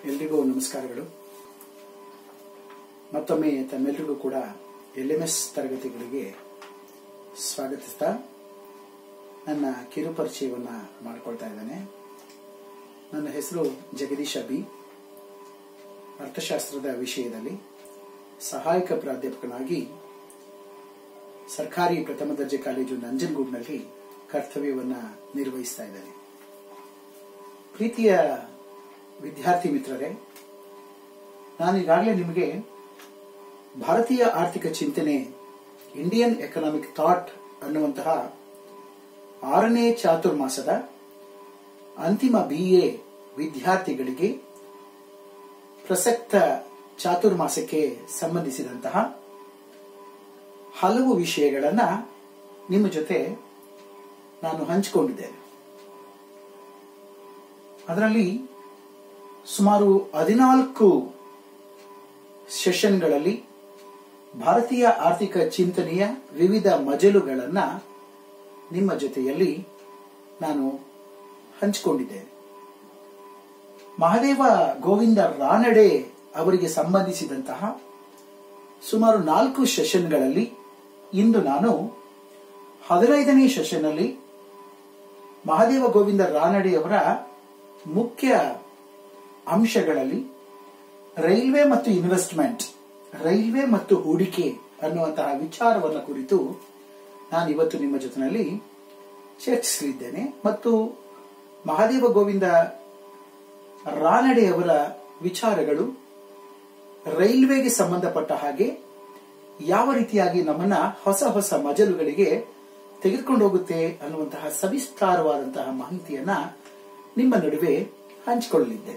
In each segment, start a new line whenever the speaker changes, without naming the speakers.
ಎಲ್ರಿಗೂ ನಮಸ್ಕಾರಗಳು ಮತ್ತೊಮ್ಮೆ ತಮ್ಮೆಲ್ಲರಿಗೂ ಕೂಡ ಎಲ್ ಎಂ ಎಸ್ ತರಗತಿಗಳಿಗೆ ಸ್ವಾಗತಿಸ್ತಾ ನನ್ನ ಕಿರು ಪರಿಚಯವನ್ನ ಮಾಡಿಕೊಳ್ತಾ ಇದ್ದೇನೆ ನನ್ನ ಹೆಸರು ಜಗದೀಶ್ ಅಬಿ ಅರ್ಥಶಾಸ್ತ್ರದ ವಿಷಯದಲ್ಲಿ ಸಹಾಯಕ ಪ್ರಾಧ್ಯಾಪಕನಾಗಿ ಸರ್ಕಾರಿ ಪ್ರಥಮ ದರ್ಜೆ ಕಾಲೇಜು ನಂಜನಗೂಡಿನಲ್ಲಿ ಕರ್ತವ್ಯವನ್ನ ನಿರ್ವಹಿಸ್ತಾ ಇದ್ದೇನೆ ಪ್ರೀತಿಯ ವಿದ್ಯಾರ್ಥಿ ಮಿತ್ರರೇ ನಾನು ಈಗಾಗಲೇ ನಿಮಗೆ ಭಾರತೀಯ ಆರ್ಥಿಕ ಚಿಂತನೆ ಇಂಡಿಯನ್ ಎಕನಾಮಿಕ್ ಥಾಟ್ ಅನ್ನುವಂತಹ ಆರನೇ ಚಾತುರ್ಮಾಸದ ಅಂತಿಮ ಬಿಎ ವಿದ್ಯಾರ್ಥಿಗಳಿಗೆ ಪ್ರಸಕ್ತ ಚಾತುರ್ಮಾಸಕ್ಕೆ ಸಂಬಂಧಿಸಿದಂತಹ ಹಲವು ವಿಷಯಗಳನ್ನ ನಿಮ್ಮ ಜೊತೆ ನಾನು ಹಂಚಿಕೊಂಡಿದ್ದೇನೆ ಅದರಲ್ಲಿ ಸುಮಾರು ಹದಿನಾಲ್ಕು ಸೆಷನ್ಗಳಲ್ಲಿ ಭಾರತೀಯ ಆರ್ಥಿಕ ಚಿಂತನೆಯ ವಿವಿಧ ಮಜಲುಗಳನ್ನ ನಿಮ್ಮ ಜೊತೆಯಲ್ಲಿ ನಾನು ಹಂಚಿಕೊಂಡಿದ್ದೇನೆ ಮಹಾದೇವ ಗೋವಿಂದ ರಾನಡೆ ಅವರಿಗೆ ಸಂಬಂಧಿಸಿದಂತಹ ಸುಮಾರು ನಾಲ್ಕು ಸೆಷನ್ಗಳಲ್ಲಿ ಇಂದು ನಾನು ಹದಿನೈದನೇ ಸೆಷನ್ ಅಲ್ಲಿ ಮಹಾದೇವ ಗೋವಿಂದ ರಾನಡೆಯವರ ಮುಖ್ಯ ಅಂಶಗಳಲ್ಲಿ ರೈಲ್ವೆ ಮತ್ತು ಇನ್ವೆಸ್ಟ್ಮೆಂಟ್ ರೈಲ್ವೆ ಮತ್ತು ಹೂಡಿಕೆ ಅನ್ನುವಂತಹ ವಿಚಾರವನ್ನು ಕುರಿತು ನಾನು ಇವತ್ತು ನಿಮ್ಮ ಜೊತೆಯಲ್ಲಿ ಚರ್ಚಿಸಲಿದ್ದೇನೆ ಮತ್ತು ಮಹಾದೇವ ಗೋವಿಂದ ರಾನಡೆಯವರ ವಿಚಾರಗಳು ರೈಲ್ವೆಗೆ ಸಂಬಂಧಪಟ್ಟ ಹಾಗೆ ಯಾವ ರೀತಿಯಾಗಿ ನಮ್ಮನ್ನ ಹೊಸ ಹೊಸ ಮಜಲುಗಳಿಗೆ ತೆಗೆದುಕೊಂಡು ಹೋಗುತ್ತೆ ಅನ್ನುವಂತಹ ಸವಿಸ್ತಾರವಾದಂತಹ ಮಾಹಿತಿಯನ್ನ ನಿಮ್ಮ ನಡುವೆ ಹಂಚಿಕೊಳ್ಳಲಿದ್ದೇನೆ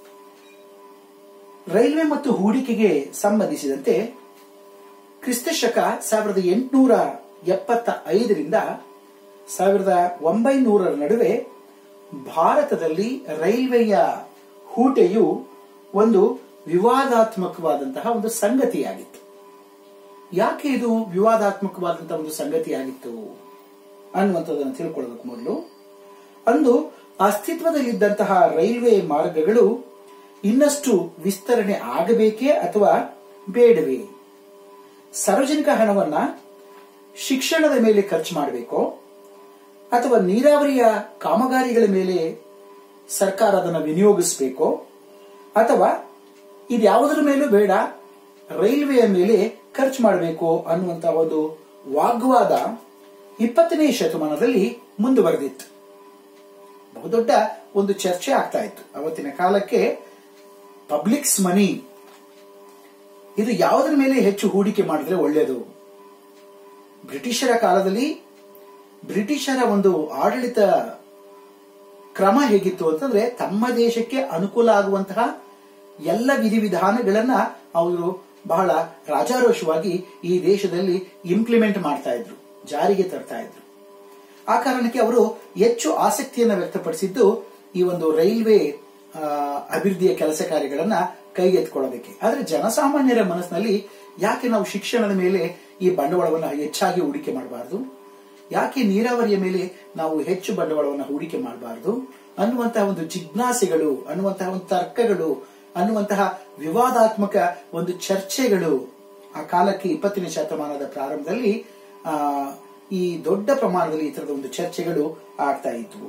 ರೈಲ್ವೆ ಮತ್ತು ಹೂಡಿಕೆಗೆ ಸಂಬಂಧಿಸಿದಂತೆ ಕ್ರಿಸ್ತಶಕ ಸಾವಿರದ ಎಂಟುನೂರ ಎಪ್ಪತ್ತ ಐದರಿಂದ ಸಾವಿರದ ಒಂಬೈನೂರರ ನಡುವೆ ಭಾರತದಲ್ಲಿ ರೈಲ್ವೆಯ ಹೂಟೆಯು ಒಂದು ವಿವಾದಾತ್ಮಕವಾದಂತಹ ಒಂದು ಸಂಗತಿಯಾಗಿತ್ತು ಯಾಕೆ ಇದು ವಿವಾದಾತ್ಮಕವಾದಂತಹ ಒಂದು ಸಂಗತಿಯಾಗಿತ್ತು ಅನ್ನುವಂಥದ್ದನ್ನು ತಿಳ್ಕೊಳ್ಳೋದಕ್ಕೆ ಮೊದಲು ಅಂದು ಅಸ್ತಿತ್ವದಲ್ಲಿದ್ದಂತಹ ರೈಲ್ವೆ ಮಾರ್ಗಗಳು ಇನ್ನಷ್ಟು ವಿಸ್ತರಣೆ ಆಗಬೇಕೇ ಅಥವಾ ಬೇಡವೇ ಸಾರ್ವಜನಿಕ ಹಣವನ್ನ ಶಿಕ್ಷಣದ ಮೇಲೆ ಖರ್ಚು ಮಾಡಬೇಕೋ ಅಥವಾ ನೀರಾವರಿಯ ಕಾಮಗಾರಿಗಳ ಮೇಲೆ ಸರ್ಕಾರ ಅದನ್ನು ವಿನಿಯೋಗಿಸಬೇಕೋ ಅಥವಾ ಇದ್ಯಾವುದರ ಮೇಲೂ ಬೇಡ ರೈಲ್ವೆಯ ಮೇಲೆ ಖರ್ಚು ಮಾಡಬೇಕು ಅನ್ನುವಂತಹ ಒಂದು ವಾಗ್ವಾದ ಇಪ್ಪತ್ತನೇ ಶತಮಾನದಲ್ಲಿ ಮುಂದುವರೆದಿತ್ತು ಬಹುದೊಡ್ಡ ಒಂದು ಚರ್ಚೆ ಆಗ್ತಾ ಇತ್ತು ಅವತ್ತಿನ ಕಾಲಕ್ಕೆ ಪಬ್ಲಿಕ್ಸ್ ಮನಿ ಇದು ಯಾವುದರ ಮೇಲೆ ಹೆಚ್ಚು ಹೂಡಿಕೆ ಮಾಡಿದ್ರೆ ಒಳ್ಳೆಯದು ಬ್ರಿಟಿಷರ ಕಾಲದಲ್ಲಿ ಬ್ರಿಟಿಷರ ಒಂದು ಆಡಳಿತ ಕ್ರಮ ಹೇಗಿತ್ತು ಅಂತಂದ್ರೆ ತಮ್ಮ ದೇಶಕ್ಕೆ ಅನುಕೂಲ ಆಗುವಂತಹ ಎಲ್ಲ ವಿಧಿವಿಧಾನಗಳನ್ನ ಅವರು ಬಹಳ ರಾಜಾರೋಷವಾಗಿ ಈ ದೇಶದಲ್ಲಿ ಇಂಪ್ಲಿಮೆಂಟ್ ಮಾಡ್ತಾ ಇದ್ರು ಜಾರಿಗೆ ತರ್ತಾ ಇದ್ರು ಆ ಕಾರಣಕ್ಕೆ ಅವರು ಹೆಚ್ಚು ಆಸಕ್ತಿಯನ್ನು ವ್ಯಕ್ತಪಡಿಸಿದ್ದು ಈ ಒಂದು ರೈಲ್ವೆ ಅಭಿವೃದ್ಧಿಯ ಕೆಲಸ ಕಾರ್ಯಗಳನ್ನ ಕೈಗೆತ್ತಿಕೊಳ್ಳಬೇಕೆ ಆದ್ರೆ ಜನಸಾಮಾನ್ಯರ ಮನಸ್ಸಿನಲ್ಲಿ ಯಾಕೆ ನಾವು ಶಿಕ್ಷಣದ ಮೇಲೆ ಈ ಬಂಡವಾಳವನ್ನು ಹೆಚ್ಚಾಗಿ ಹೂಡಿಕೆ ಮಾಡಬಾರದು ಯಾಕೆ ನೀರಾವರಿಯ ಮೇಲೆ ನಾವು ಹೆಚ್ಚು ಬಂಡವಾಳವನ್ನು ಹೂಡಿಕೆ ಮಾಡಬಾರದು ಅನ್ನುವಂತಹ ಒಂದು ಜಿಜ್ಞಾಸೆಗಳು ಅನ್ನುವಂತಹ ಒಂದು ತರ್ಕಗಳು ಅನ್ನುವಂತಹ ವಿವಾದಾತ್ಮಕ ಒಂದು ಚರ್ಚೆಗಳು ಆ ಕಾಲಕ್ಕೆ ಇಪ್ಪತ್ತನೇ ಶತಮಾನದ ಪ್ರಾರಂಭದಲ್ಲಿ ಆ ಈ ದೊಡ್ಡ ಪ್ರಮಾಣದಲ್ಲಿ ಈ ತರದ ಒಂದು ಚರ್ಚೆಗಳು ಆಗ್ತಾ ಇದ್ವು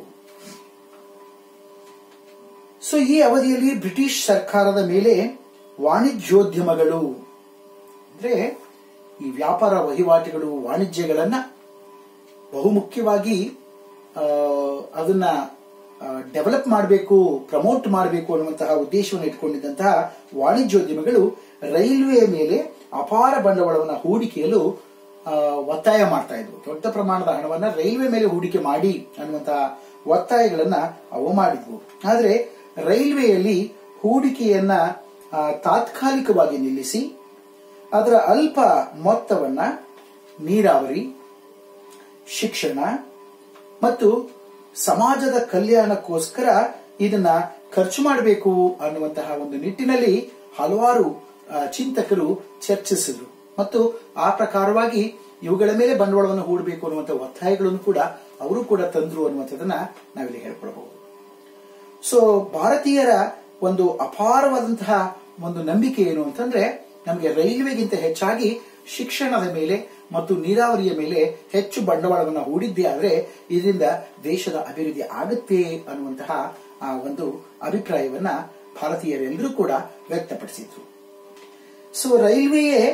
ಸೊ ಈ ಅವಧಿಯಲ್ಲಿ ಬ್ರಿಟಿಷ್ ಸರ್ಕಾರದ ಮೇಲೆ ವಾಣಿಜ್ಯೋದ್ಯಮಗಳು ಅಂದ್ರೆ ಈ ವ್ಯಾಪಾರ ವಹಿವಾಟುಗಳು ವಾಣಿಜ್ಯಗಳನ್ನ ಬಹುಮುಖ್ಯವಾಗಿ ಅದನ್ನ ಡೆವಲಪ್ ಮಾಡಬೇಕು ಪ್ರಮೋಟ್ ಮಾಡಬೇಕು ಅನ್ನುವಂತಹ ಉದ್ದೇಶವನ್ನು ಇಟ್ಕೊಂಡಿದ್ದಂತಹ ವಾಣಿಜ್ಯೋದ್ಯಮಗಳು ರೈಲ್ವೆಯ ಮೇಲೆ ಅಪಾರ ಬಂಡವಾಳವನ್ನು ಹೂಡಿಕೆಯಲು ಒತ್ತಾಯ ಮಾಡ್ತಾ ಇದ್ವು ದೊಡ್ಡ ಪ್ರಮಾಣದ ಹಣವನ್ನ ರೈಲ್ವೆ ಮೇಲೆ ಹೂಡಿಕೆ ಮಾಡಿ ಅನ್ನುವಂತಹ ಒತ್ತಾಯಗಳನ್ನ ಅವು ಮಾಡಿದ್ವು ಆದ್ರೆ ರೈಲ್ವೆಯಲ್ಲಿ ಹೂಡಿಕೆಯನ್ನ ತಾತ್ಕಾಲಿಕವಾಗಿ ನಿಲ್ಲಿಸಿ ಅದರ ಅಲ್ಪ ಮೊತ್ತವನ್ನ ನೀರಾವರಿ ಶಿಕ್ಷಣ ಮತ್ತು ಸಮಾಜದ ಕಲ್ಯಾಣಕ್ಕೋಸ್ಕರ ಇದನ್ನ ಖರ್ಚು ಮಾಡಬೇಕು ಅನ್ನುವಂತಹ ಒಂದು ನಿಟ್ಟಿನಲ್ಲಿ ಹಲವಾರು ಚಿಂತಕರು ಚರ್ಚಿಸಿದ್ರು ಮತ್ತು ಆ ಪ್ರಕಾರವಾಗಿ ಇವುಗಳ ಮೇಲೆ ಬಂಡವಾಳವನ್ನು ಹೂಡಬೇಕು ಅನ್ನುವಂಥ ಒತ್ತಾಯಗಳನ್ನು ಕೂಡ ಅವರು ಕೂಡ ತಂದ್ರು ಅನ್ನುವಂಥದ್ದನ್ನ ನಾವಿಲ್ಲಿ ಹೇಳ್ಕೊಳ್ಬಹುದು ಸೊ ಭಾರತೀಯರ ಒಂದು ಅಪಾರವಾದಂತಹ ಒಂದು ನಂಬಿಕೆ ಏನು ಅಂತಂದ್ರೆ ನಮಗೆ ರೈಲ್ವೆಗಿಂತ ಹೆಚ್ಚಾಗಿ ಶಿಕ್ಷಣದ ಮೇಲೆ ಮತ್ತು ನೀರಾವರಿಯ ಮೇಲೆ ಹೆಚ್ಚು ಬಂಡವಾಳವನ್ನು ಹೂಡಿದ್ದೇ ಆದ್ರೆ ಇದರಿಂದ ದೇಶದ ಅಭಿವೃದ್ಧಿ ಆಗುತ್ತೆ ಅನ್ನುವಂತಹ ಆ ಒಂದು ಅಭಿಪ್ರಾಯವನ್ನ ಭಾರತೀಯರೆಲ್ಲರೂ ಕೂಡ ವ್ಯಕ್ತಪಡಿಸಿದ್ರು ಸೊ ರೈಲ್ವೆಯೇ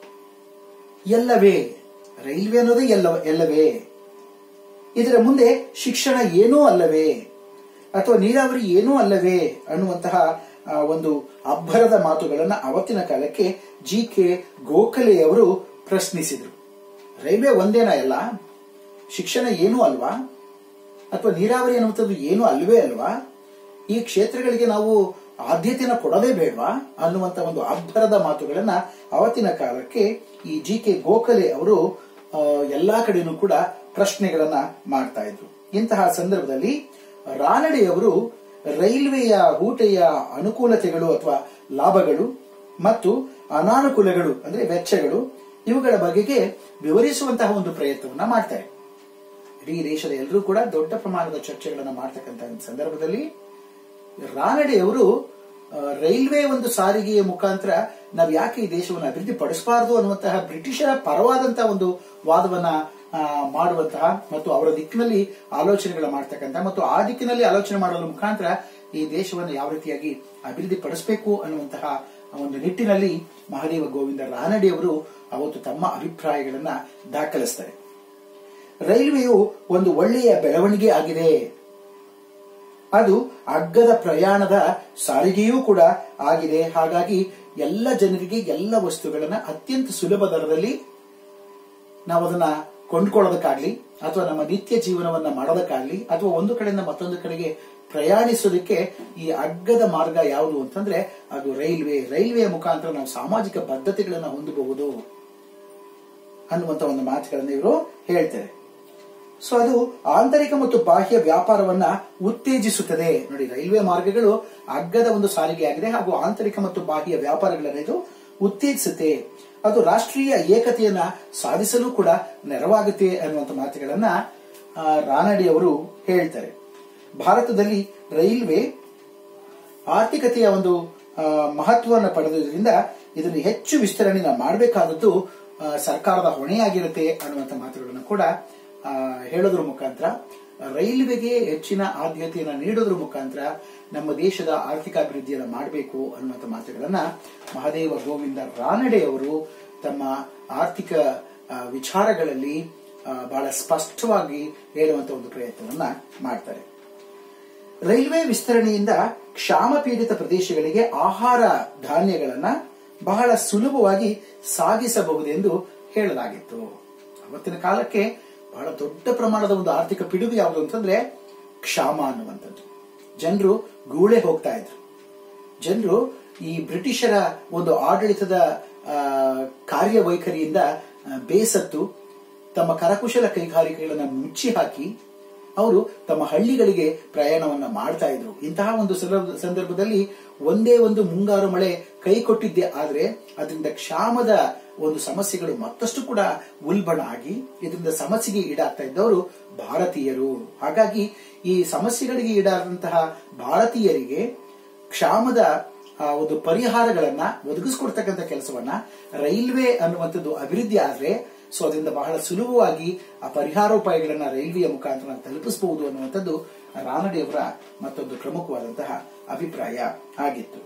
ಎಲ್ಲವೇ ರೈಲ್ವೆ ಅನ್ನೋದೇ ಎಲ್ಲ ಎಲ್ಲವೇ ಇದರ ಮುಂದೆ ಶಿಕ್ಷಣ ಏನೂ ಅಲ್ಲವೇ ಅಥವಾ ನೀರಾವರಿ ಏನೂ ಅಲ್ಲವೇ ಅನ್ನುವಂತಹ ಆ, ಒಂದು ಅಬ್ಬರದ ಮಾತುಗಳನ್ನ ಅವತ್ತಿನ ಕಾಲಕ್ಕೆ ಜಿ ಕೆ ಗೋಖಲೆಯವರು ಪ್ರಶ್ನಿಸಿದರು ರೈಲ್ವೆ ಒಂದೇನ ಎಲ್ಲ ಶಿಕ್ಷಣ ಏನೂ ಅಲ್ವಾ ಅಥವಾ ನೀರಾವರಿ ಅನ್ನುವಂಥದ್ದು ಏನೂ ಅಲ್ವೇ ಅಲ್ವಾ ಈ ಕ್ಷೇತ್ರಗಳಿಗೆ ನಾವು ಆದ್ಯತೆನ ಕೊಡದೇ ಬೇಡವಾ ಅನ್ನುವಂತ ಒಂದು ಅಬ್ಬರದ ಮಾತುಗಳನ್ನ ಅವತ್ತಿನ ಕಾಲಕ್ಕೆ ಈ ಜಿ ಕೆ ಗೋಖಲೆ ಅವರು ಆ, ಎಲ್ಲಾ ಕಡೆನೂ ಕೂಡ ಪ್ರಶ್ನೆಗಳನ್ನ ಮಾಡ್ತಾ ಇದ್ರು ಇಂತಹ ಸಂದರ್ಭದಲ್ಲಿ ರಾನಡೆಯವರು ರೈಲ್ವೆಯ ಊಟೆಯ ಅನುಕೂಲತೆಗಳು ಅಥವಾ ಲಾಭಗಳು ಮತ್ತು ಅನಾನುಕೂಲಗಳು ಅಂದ್ರೆ ವೆಚ್ಚಗಳು ಇವುಗಳ ಬಗೆಗೆ ವಿವರಿಸುವಂತಹ ಒಂದು ಪ್ರಯತ್ನವನ್ನ ಮಾಡ್ತಾರೆ ಇಡೀ ದೇಶದ ಎಲ್ಲರೂ ಕೂಡ ದೊಡ್ಡ ಪ್ರಮಾಣದ ಚರ್ಚೆಗಳನ್ನ ಮಾಡ್ತಕ್ಕಂಥ ಸಂದರ್ಭದಲ್ಲಿ ರಾನಡೆಯವರು ಆ, ರೈಲ್ವೆ ಒಂದು ಸಾರಿಗೆಯ ಮುಖಾಂತರ ನಾವು ಯಾಕೆ ಈ ದೇಶವನ್ನು ಅಭಿವೃದ್ಧಿ ಪಡಿಸಬಾರದು ಅನ್ನುವಂತಹ ಬ್ರಿಟಿಷರ ಪರವಾದಂತಹ ಒಂದು ವಾದವನ್ನ ಆ, ಮಾಡುವಂತಹ ಮತ್ತು ಅವರ ದಿಕ್ಕಿನಲ್ಲಿ ಆಲೋಚನೆಗಳ ಮಾಡ್ತಕ್ಕಂಥ ಮತ್ತು ಆ ದಿಕ್ಕಿನಲ್ಲಿ ಆಲೋಚನೆ ಮಾಡೋದ್ರ ಮುಖಾಂತರ ಈ ದೇಶವನ್ನು ಯಾವ ರೀತಿಯಾಗಿ ಅಭಿವೃದ್ಧಿ ಪಡಿಸಬೇಕು ಅನ್ನುವಂತಹ ಒಂದು ನಿಟ್ಟಿನಲ್ಲಿ ಮಹಾದೇವ ಗೋವಿಂದ ರಾನಡೆಯವರು ಅವತ್ತು ತಮ್ಮ ಅಭಿಪ್ರಾಯಗಳನ್ನ ದಾಖಲಿಸ್ತಾರೆ ರೈಲ್ವೆಯು ಒಂದು ಒಳ್ಳೆಯ ಬೆಳವಣಿಗೆ ಆಗಿದೆ ಅದು ಅಗ್ಗದ ಪ್ರಯಾಣದ ಸಾರಿಗೆಯೂ ಕೂಡ ಆಗಿದೆ ಹಾಗಾಗಿ ಎಲ್ಲ ಜನರಿಗೆ ಎಲ್ಲ ವಸ್ತುಗಳನ್ನ ಅತ್ಯಂತ ಸುಲಭ ದರದಲ್ಲಿ ನಾವು ಅದನ್ನ ಕೊಂಡ್ಕೊಳ್ಳೋದಕ್ಕಾಗ್ಲಿ ಅಥವಾ ನಮ್ಮ ನಿತ್ಯ ಜೀವನವನ್ನ ಮಾಡೋದಕ್ಕಾಗ್ಲಿ ಅಥವಾ ಒಂದು ಕಡೆಯಿಂದ ಮತ್ತೊಂದು ಕಡೆಗೆ ಪ್ರಯಾಣಿಸೋದಕ್ಕೆ ಈ ಅಗ್ಗದ ಮಾರ್ಗ ಯಾವುದು ಅಂತಂದ್ರೆ ಅದು ರೈಲ್ವೆ ರೈಲ್ವೆಯ ಮುಖಾಂತರ ನಾವು ಸಾಮಾಜಿಕ ಬದ್ಧತೆಗಳನ್ನ ಹೊಂದಬಹುದು ಅನ್ನುವಂತ ಒಂದು ಮಾತುಗಳನ್ನ ಇವರು ಹೇಳ್ತಾರೆ ಸೊ ಅದು ಆಂತರಿಕ ಮತ್ತು ಬಾಹ್ಯ ವ್ಯಾಪಾರವನ್ನ ಉತ್ತೇಜಿಸುತ್ತದೆ ನೋಡಿ ರೈಲ್ವೆ ಮಾರ್ಗಗಳು ಅಗ್ಗದ ಒಂದು ಸಾರಿಗೆ ಆಗಿದೆ ಹಾಗೂ ಆಂತರಿಕ ಮತ್ತು ಬಾಹ್ಯ ವ್ಯಾಪಾರಗಳನ್ನ ಇದು ಉತ್ತೇಜಿಸುತ್ತೆ ಅದು ರಾಷ್ಟ್ರೀಯ ಏಕತೆಯನ್ನ ಸಾಧಿಸಲು ಕೂಡ ನೆರವಾಗುತ್ತೆ ಅನ್ನುವಂಥ ಮಾತುಗಳನ್ನ ಆ, ರಾನಡೆ ಅವರು ಹೇಳ್ತಾರೆ ಭಾರತದಲ್ಲಿ ರೈಲ್ವೆ ಆರ್ಥಿಕತೆಯ ಒಂದು ಆ, ಮಹತ್ವವನ್ನು ಪಡೆದುದರಿಂದ ಇದನ್ನು ಹೆಚ್ಚು ವಿಸ್ತರಣೆ ನಾವು ಮಾಡಬೇಕಾದದ್ದು ಆ, ಸರ್ಕಾರದ ಹೊಣೆಯಾಗಿರುತ್ತೆ ಅನ್ನುವಂಥ ಮಾತುಗಳನ್ನು ಕೂಡ ಆ, ಹೇಳೋದ್ರ ಮುಖಾಂತರ ರೈಲ್ವೆಗೆ ಹೆಚ್ಚಿನ ಆದ್ಯತೆಯನ್ನು ನೀಡೋದ್ರ ಮುಖಾಂತರ ನಮ್ಮ ದೇಶದ ಆರ್ಥಿಕ ಅಭಿವೃದ್ಧಿಯನ್ನು ಮಾಡಬೇಕು ಅನ್ನುವಂಥ ಮಾತುಗಳನ್ನ ಮಹಾದೇವ ಗೋವಿಂದ ರಾನಡೆ ಅವರು ತಮ್ಮ ಆರ್ಥಿಕ ಆ, ವಿಚಾರಗಳಲ್ಲಿ ಆ, ಬಹಳ ಸ್ಪಷ್ಟವಾಗಿ ಹೇಳುವಂತ ಒಂದು ಪ್ರಯತ್ನವನ್ನ ಮಾಡ್ತಾರೆ ರೈಲ್ವೆ ವಿಸ್ತರಣೆಯಿಂದ ಕ್ಷಾಮ ಪೀಡಿತ ಪ್ರದೇಶಗಳಿಗೆ ಆಹಾರ ಧಾನ್ಯಗಳನ್ನ ಬಹಳ ಸುಲಭವಾಗಿ ಸಾಗಿಸಬಹುದೆಂದು ಹೇಳಲಾಗಿತ್ತು ಅವತ್ತಿನ ಕಾಲಕ್ಕೆ ಬಹಳ ದೊಡ್ಡ ಪ್ರಮಾಣದ ಒಂದು ಆರ್ಥಿಕ ಪಿಡುಗು ಯಾವುದು ಅಂತಂದ್ರೆ ಕ್ಷಾಮ ಅನ್ನುವಂಥದ್ದು ಜನರು ಗೂಳೆ ಹೋಗ್ತಾ ಇದ್ರು ಜನರು ಈ ಬ್ರಿಟಿಷರ ಒಂದು ಆಡಳಿತದ ಆ, ಕಾರ್ಯವೈಖರಿಯಿಂದ ಆ, ಬೇಸತ್ತು ತಮ್ಮ ಕರಕುಶಲ ಕೈಗಾರಿಕೆಗಳನ್ನ ಮುಚ್ಚಿ ಹಾಕಿ ಅವರು ತಮ್ಮ ಹಳ್ಳಿಗಳಿಗೆ ಪ್ರಯಾಣವನ್ನ ಮಾಡ್ತಾ ಇದ್ರು ಇಂತಹ ಒಂದು ಸಂದರ್ಭ- ಸಂದರ್ಭದಲ್ಲಿ ಒಂದೇ ಒಂದು ಮುಂಗಾರು ಮಳೆ ಕೈ ಕೊಟ್ಟಿದ್ದೆ ಆದ್ರೆ ಅದರಿಂದ ಕ್ಷಾಮದ ಒಂದು ಸಮಸ್ಯೆಗಳು ಮತ್ತಷ್ಟು ಕೂಡ ಉಲ್ಬಣ ಆಗಿ ಇದರಿಂದ ಸಮಸ್ಯೆಗೆ ಈಡಾಗ್ತಾ ಇದ್ದವರು ಭಾರತೀಯರು ಹಾಗಾಗಿ ಈ ಸಮಸ್ಯೆಗಳಿಗೆ ಈಡಾದಂತಹ ಭಾರತೀಯರಿಗೆ ಕ್ಷಾಮದ ಆ, ಒಂದು ಪರಿಹಾರಗಳನ್ನ ಒದಗಿಸ್ಕೊಡ್ತಕ್ಕಂಥ ಕೆಲಸವನ್ನ ರೈಲ್ವೆ ಅನ್ನುವಂಥದ್ದು ಅಭಿವೃದ್ಧಿ ಆದ್ರೆ ಸೊ ಅದರಿಂದ ಬಹಳ ಸುಲಭವಾಗಿ ಆ ಪರಿಹಾರೋಪಾಯಗಳನ್ನ ರೈಲ್ವೆಯ ಮುಖಾಂತರ ನಾವು ತಲುಪಿಸಬಹುದು ಅನ್ನುವಂಥದ್ದು ರಾನಡೆಯವರ ಮತ್ತೊಂದು ಪ್ರಮುಖವಾದಂತಹ ಅಭಿಪ್ರಾಯ ಆಗಿತ್ತು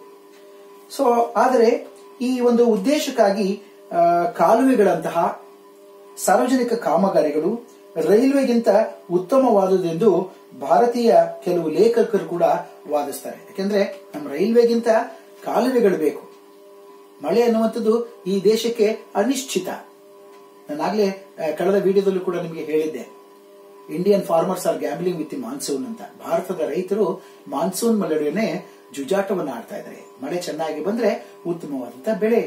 ಸೊ ಆದರೆ ಈ ಒಂದು ಉದ್ದೇಶಕ್ಕಾಗಿ ಆ, ಕಾಲುವೆಗಳಂತಹ ಸಾರ್ವಜನಿಕ ಕಾಮಗಾರಿಗಳು ರೈಲ್ವೆಗಿಂತ ಉತ್ತಮವಾದುದೆಂದು ಭಾರತೀಯ ಕೆಲವು ಲೇಖಕರು ಕೂಡ ವಾದಿಸ್ತಾರೆ ಯಾಕೆಂದ್ರೆ ನಮ್ಮ ರೈಲ್ವೆಗಿಂತ ಕಾಲುವೆಗಳು ಬೇಕು ಮಳೆ ಅನ್ನುವಂಥದ್ದು ಈ ದೇಶಕ್ಕೆ ಅನಿಶ್ಚಿತ ನಾನಾಗ್ಲೇ ಆ, ಕಳೆದ ವಿಡಿಯೋದಲ್ಲೂ ಕೂಡ ನಿಮಗೆ ಹೇಳಿದ್ದೆ Indian farmers are gambling with monsoon ಅಂತ ಭಾರತದ ರೈತರು ಮಾನ್ಸೂನ್ ಮಳೆಯೊಡನೆ ಜುಜಾಟವನ್ನು ಆಡ್ತಾ ಇದ್ದಾರೆ ಮಳೆ ಚೆನ್ನಾಗಿ ಬಂದ್ರೆ ಉತ್ತಮವಾದಂತಹ ಬೆಳೆ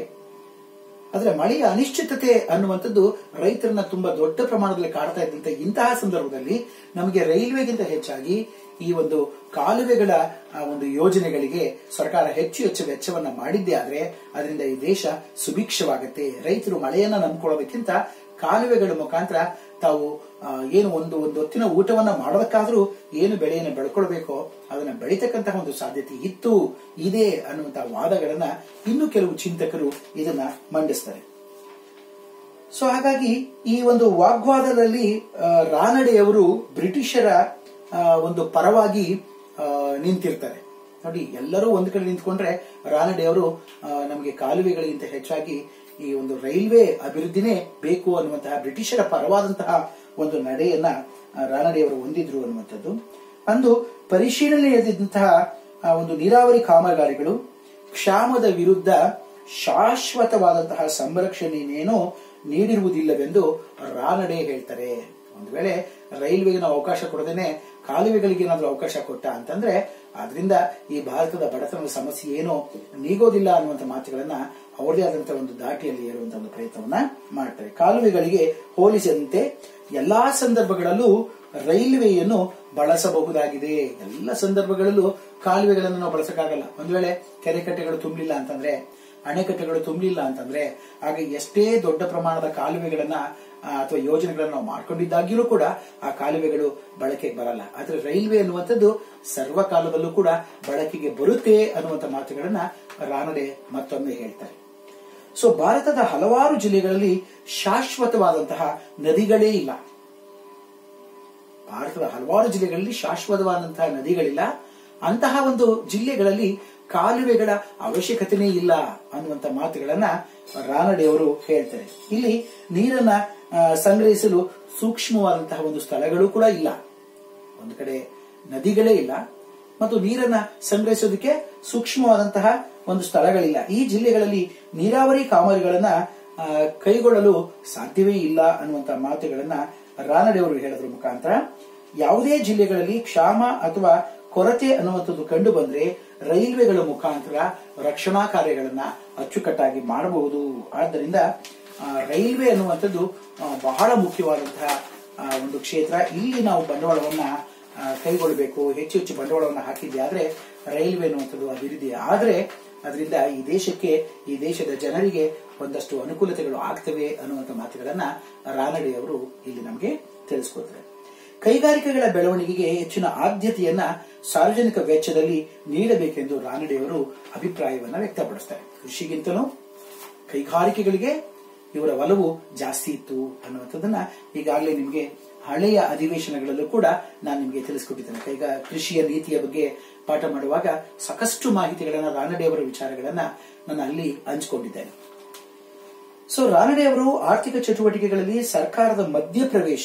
ಆದ್ರೆ ಮಳೆಯ ಅನಿಶ್ಚಿತತೆ ಅನ್ನುವಂಥದ್ದು ರೈತರನ್ನ ತುಂಬಾ ದೊಡ್ಡ ಪ್ರಮಾಣದಲ್ಲಿ ಕಾಡ್ತಾ ಇದ್ದಂತ ಇಂತಹ ಸಂದರ್ಭದಲ್ಲಿ ನಮಗೆ ರೈಲ್ವೆಗಿಂತ ಹೆಚ್ಚಾಗಿ ಈ ಒಂದು ಕಾಲುವೆಗಳ ಆ, ಒಂದು ಯೋಜನೆಗಳಿಗೆ ಸರ್ಕಾರ ಹೆಚ್ಚು ಹೆಚ್ಚು ವೆಚ್ಚವನ್ನ ಮಾಡಿದ್ದೇ ಆದ್ರೆ ಅದರಿಂದ ಈ ದೇಶ ಸುಭಿಕ್ಷವಾಗುತ್ತೆ ರೈತರು ಮಳೆಯನ್ನ ನಂಬ್ಕೊಳ್ಳೋದಕ್ಕಿಂತ ಕಾಲುವೆಗಳ ಮುಖಾಂತರ ತಾವು ಆ, ಏನು ಒಂದು ಒಂದು ಹೊತ್ತಿನ ಊಟವನ್ನ ಮಾಡೋದಕ್ಕಾದ್ರೂ ಏನು ಬೆಳೆಯನ್ನು ಬೆಳ್ಕೊಳ್ಬೇಕೋ ಅದನ್ನ ಅದನ್ನ ಬೆಳೀತಕ್ಕಂತಹ ಒಂದು ಸಾಧ್ಯತೆ ಇತ್ತು ಇದೆ ಅನ್ನುವಂತಹ ವಾದಗಳನ್ನ ಇನ್ನು ಕೆಲವು ಚಿಂತಕರು ಇದನ್ನ ಮಂಡಿಸ್ತಾರೆ ಸೊ ಹಾಗಾಗಿ ಈ ಒಂದು ವಾಗ್ವಾದದಲ್ಲಿ ಆ, ರಾನಡೆಯವರು ಬ್ರಿಟಿಷರ ಆ, ಒಂದು ಪರವಾಗಿ ಆ, ನಿಂತಿರ್ತಾರೆ ನೋಡಿ ಎಲ್ಲರೂ ಒಂದು ಕಡೆ ನಿಂತ್ಕೊಂಡ್ರೆ ರಾನಡೆಯವರು ಆ, ನಮಗೆ ಕಾಲುವೆಗಳಿಗಿಂತ ಹೆಚ್ಚಾಗಿ ಈ ಒಂದು ರೈಲ್ವೆ ಅಭಿವೃದ್ಧಿನೇ ಬೇಕು ಅನ್ನುವಂತಹ ಬ್ರಿಟಿಷರ ಪರವಾದಂತಹ ಒಂದು ನಡೆಯನ್ನ ಆ, ರಾನಡೆಯವರು ಹೊಂದಿದ್ರು ಅನ್ನುವಂಥದ್ದು ಅಂದು ಪರಿಶೀಲನೆಯಂತಹ ಆ, ಒಂದು ನೀರಾವರಿ ಕಾಮಗಾರಿಗಳು ಕ್ಷಾಮದ ವಿರುದ್ಧ ಶಾಶ್ವತವಾದಂತಹ ಸಂರಕ್ಷಣೆಯನ್ನೇನೋ ನೀಡಿರುವುದಿಲ್ಲವೆಂದು ರಾನಡೆ ಹೇಳ್ತಾರೆ ಒಂದು ವೇಳೆ ರೈಲ್ವೆಗೆ ನಾವು ಅವಕಾಶ ಕೊಡದೇನೆ ಕಾಲುವೆಗಳಿಗೆ ಏನಾದ್ರೂ ಅವಕಾಶ ಕೊಟ್ಟ ಅಂತಂದ್ರೆ ಅದರಿಂದ ಈ ಭಾರತದ ಬಡತನದ ಸಮಸ್ಯೆ ಏನೋ ನೀಗೋದಿಲ್ಲ ಅನ್ನುವಂಥ ಮಾತುಗಳನ್ನ ಅವರದೇ ಆದಂತಹ ಒಂದು ದಾಟಿಯಲ್ಲಿ ಏರುವಂತಹ ಒಂದು ಪ್ರಯತ್ನವನ್ನ ಮಾಡ್ತಾರೆ ಕಾಲುವೆಗಳಿಗೆ ಹೋಲಿಸಿದಂತೆ ಎಲ್ಲಾ ಸಂದರ್ಭಗಳಲ್ಲೂ ರೈಲ್ವೆಯನ್ನು ಬಳಸಬಹುದಾಗಿದೆ ಎಲ್ಲ ಸಂದರ್ಭಗಳಲ್ಲೂ ಕಾಲುವೆಗಳನ್ನು ನಾವು ಬಳಸಕ್ಕಾಗಲ್ಲ ಒಂದ್ ವೇಳೆ ಕೆರೆ ಕಟ್ಟೆಗಳು ತುಂಬಲಿಲ್ಲ ಅಂತಂದ್ರೆ ಅಣೆಕಟ್ಟೆಗಳು ತುಂಬಲಿಲ್ಲ ಅಂತಂದ್ರೆ ಆಗ ಎಷ್ಟೇ ದೊಡ್ಡ ಪ್ರಮಾಣದ ಕಾಲುವೆಗಳನ್ನ ಆ, ಅಥವಾ ಯೋಜನೆಗಳನ್ನ ನಾವು ಮಾಡ್ಕೊಂಡಿದ್ದಾಗಿಯೂ ಕೂಡ ಆ ಕಾಲುವೆಗಳು ಬಳಕೆಗೆ ಬರಲ್ಲ ಆದ್ರೆ ರೈಲ್ವೆ ಅನ್ನುವಂಥದ್ದು ಸರ್ವಕಾಲದಲ್ಲೂ ಕೂಡ ಬಳಕೆಗೆ ಬರುತ್ತೆ ಅನ್ನುವಂಥ ಮಾತುಗಳನ್ನ ರಾನಡೆ ಮತ್ತೊಮ್ಮೆ ಹೇಳ್ತಾರೆ ಸೊ ಭಾರತದ ಹಲವಾರು ಜಿಲ್ಲೆಗಳಲ್ಲಿ ಶಾಶ್ವತವಾದಂತಹ ನದಿಗಳೇ ಇಲ್ಲ ಭಾರತದ ಹಲವಾರು ಜಿಲ್ಲೆಗಳಲ್ಲಿ ಶಾಶ್ವತವಾದಂತಹ ನದಿಗಳಿಲ್ಲ ಅಂತಹ ಒಂದು ಜಿಲ್ಲೆಗಳಲ್ಲಿ ಕಾಲುವೆಗಳ ಅವಶ್ಯಕತೆನೇ ಇಲ್ಲ ಅನ್ನುವಂತ ಮಾತುಗಳನ್ನ ರಾನಡೆಯವರು ಹೇಳ್ತಾರೆ ಇಲ್ಲಿ ನೀರನ್ನ ಆ, ಸಂಗ್ರಹಿಸಲು ಸೂಕ್ಷ್ಮವಾದಂತಹ ಒಂದು ಸ್ಥಳಗಳು ಕೂಡ ಇಲ್ಲ ಒಂದು ಕಡೆ ನದಿಗಳೇ ಇಲ್ಲ ಮತ್ತು ನೀರನ್ನ ಸಂಗ್ರಹಿಸೋದಕ್ಕೆ ಸೂಕ್ಷ್ಮವಾದಂತಹ ಒಂದು ಸ್ಥಳಗಳಿಲ್ಲ ಈ ಜಿಲ್ಲೆಗಳಲ್ಲಿ ನೀರಾವರಿ ಕಾಮಗಾರಿಗಳನ್ನ ಆ, ಕೈಗೊಳ್ಳಲು ಸಾಧ್ಯವೇ ಇಲ್ಲ ಅನ್ನುವಂತ ಮಾತುಗಳನ್ನ ರಾನಡೆಯವರು ಹೇಳೋದ್ರ ಮುಖಾಂತರ ಯಾವುದೇ ಜಿಲ್ಲೆಗಳಲ್ಲಿ ಕ್ಷಾಮ ಅಥವಾ ಕೊರತೆ ಅನ್ನುವಂಥದ್ದು ಕಂಡು ಬಂದ್ರೆ ರೈಲ್ವೆಗಳ ಮುಖಾಂತರ ರಕ್ಷಣಾ ಕಾರ್ಯಗಳನ್ನ ಅಚ್ಚುಕಟ್ಟಾಗಿ ಮಾಡಬಹುದು ಆದ್ದರಿಂದ ಆ, ರೈಲ್ವೆ ಅನ್ನುವಂಥದ್ದು ಆ, ಬಹಳ ಮುಖ್ಯವಾದಂತಹ ಆ, ಒಂದು ಕ್ಷೇತ್ರ ಇಲ್ಲಿ ನಾವು ಬಂಡವಾಳವನ್ನ ಆ, ಕೈಗೊಳ್ಳಬೇಕು ಹೆಚ್ಚು ಹೆಚ್ಚು ಬಂಡವಾಳವನ್ನು ಹಾಕಿದ್ದೆ ಆದ್ರೆ ರೈಲ್ವೆ ಅನ್ನುವಂಥದ್ದು ಅಭಿವೃದ್ಧಿ ಆದ್ರೆ ಅದರಿಂದ ಈ ದೇಶಕ್ಕೆ ಈ ದೇಶದ ಜನರಿಗೆ ಒಂದಷ್ಟು ಅನುಕೂಲತೆಗಳು ಆಗ್ತವೆ ಅನ್ನುವಂಥ ಮಾತುಗಳನ್ನ ರಾನಡೆಯವರು ಇಲ್ಲಿ ನಮಗೆ ತಿಳಿಸ್ಕೊಡ್ತಾರೆ ಕೈಗಾರಿಕೆಗಳ ಬೆಳವಣಿಗೆಗೆ ಹೆಚ್ಚಿನ ಆದ್ಯತೆಯನ್ನ ಸಾರ್ವಜನಿಕ ವೆಚ್ಚದಲ್ಲಿ ನೀಡಬೇಕೆಂದು ರಾನಡೆಯವರು ಅಭಿಪ್ರಾಯವನ್ನ ವ್ಯಕ್ತಪಡಿಸ್ತಾರೆ ಕೃಷಿಗಿಂತಲೂ ಕೈಗಾರಿಕೆಗಳಿಗೆ ಇವರ ಒಲವು ಜಾಸ್ತಿ ಇತ್ತು ಅನ್ನುವಂಥದ್ದನ್ನ ಈಗಾಗಲೇ ನಿಮಗೆ ಹಳೆಯ ಅಧಿವೇಶನಗಳಲ್ಲೂ ಕೂಡ ನಾನು ನಿಮಗೆ ತಿಳಿಸ್ಕೊಟ್ಟಿದ್ದೇನೆ ಕೈಗಾ ಕೃಷಿಯ ನೀತಿಯ ಬಗ್ಗೆ ಪಾಠ ಮಾಡುವಾಗ ಸಾಕಷ್ಟು ಮಾಹಿತಿಗಳನ್ನ ರಾನಡೆಯವರ ವಿಚಾರಗಳನ್ನ ನಾನು ಅಲ್ಲಿ ಹಂಚಿಕೊಂಡಿದ್ದೇನೆ ಸೊ ರಾನಡೆಯವರು ಆರ್ಥಿಕ ಚಟುವಟಿಕೆಗಳಲ್ಲಿ ಸರ್ಕಾರದ ಮಧ್ಯಪ್ರವೇಶ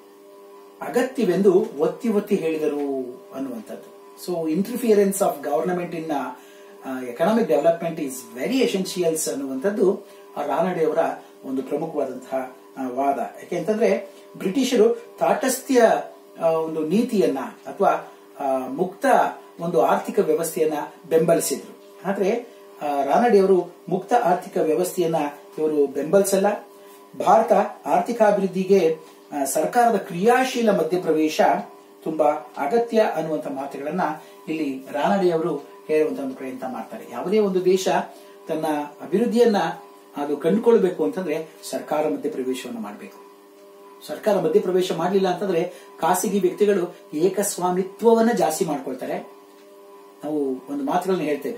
ಅಗತ್ಯವೆಂದು ಒತ್ತಿ ಒತ್ತಿ ಹೇಳಿದರು ಅನ್ನುವಂಥದ್ದು so interference of government in economic development is very essentials ಅನ್ನುವಂಥದ್ದು ಆ ರಾನಡೆಯವರ ಒಂದು ಪ್ರಮುಖವಾದಂತಹ ಆ, ವಾದ ಯಾಕೆಂತಂದ್ರೆ ಬ್ರಿಟಿಷರು ತಾಟಸ್ಥ್ಯ ಆ, ಒಂದು ನೀತಿಯನ್ನ ಅಥವಾ ಆ, ಮುಕ್ತ ಒಂದು ಆರ್ಥಿಕ ವ್ಯವಸ್ಥೆಯನ್ನ ಬೆಂಬಲಿಸಿದ್ರು ಆದ್ರೆ ಆ, ರಾನಡೆಯವರು ಮುಕ್ತ ಆರ್ಥಿಕ ವ್ಯವಸ್ಥೆಯನ್ನ ಇವರು ಬೆಂಬಲಿಸಲ್ಲ ಭಾರತ ಆರ್ಥಿಕಾಭಿವೃದ್ಧಿಗೆ ಆ, ಸರ್ಕಾರದ ಕ್ರಿಯಾಶೀಲ ಮಧ್ಯಪ್ರವೇಶ ತುಂಬಾ ಅಗತ್ಯ ಅನ್ನುವಂಥ ಮಾತುಗಳನ್ನ ಇಲ್ಲಿ ರಾನಡೆಯವರು ಹೇಳುವಂತ ಒಂದು ಪ್ರಯತ್ನ ಮಾಡ್ತಾರೆ ಯಾವುದೇ ಒಂದು ದೇಶ ತನ್ನ ಅಭಿವೃದ್ಧಿಯನ್ನ ಅದು ಕಂಡುಕೊಳ್ಬೇಕು ಅಂತಂದ್ರೆ ಸರ್ಕಾರ ಮಧ್ಯಪ್ರವೇಶವನ್ನು ಮಾಡಬೇಕು ಸರ್ಕಾರ ಮಧ್ಯಪ್ರವೇಶ ಮಾಡಲಿಲ್ಲ ಅಂತಂದ್ರೆ ಖಾಸಗಿ ವ್ಯಕ್ತಿಗಳು ಏಕಸ್ವಾಮಿತ್ವವನ್ನ ಜಾಸ್ತಿ ಮಾಡ್ಕೊಳ್ತಾರೆ ನಾವು ಒಂದು ಮಾತುಗಳನ್ನ ಹೇಳ್ತೇವೆ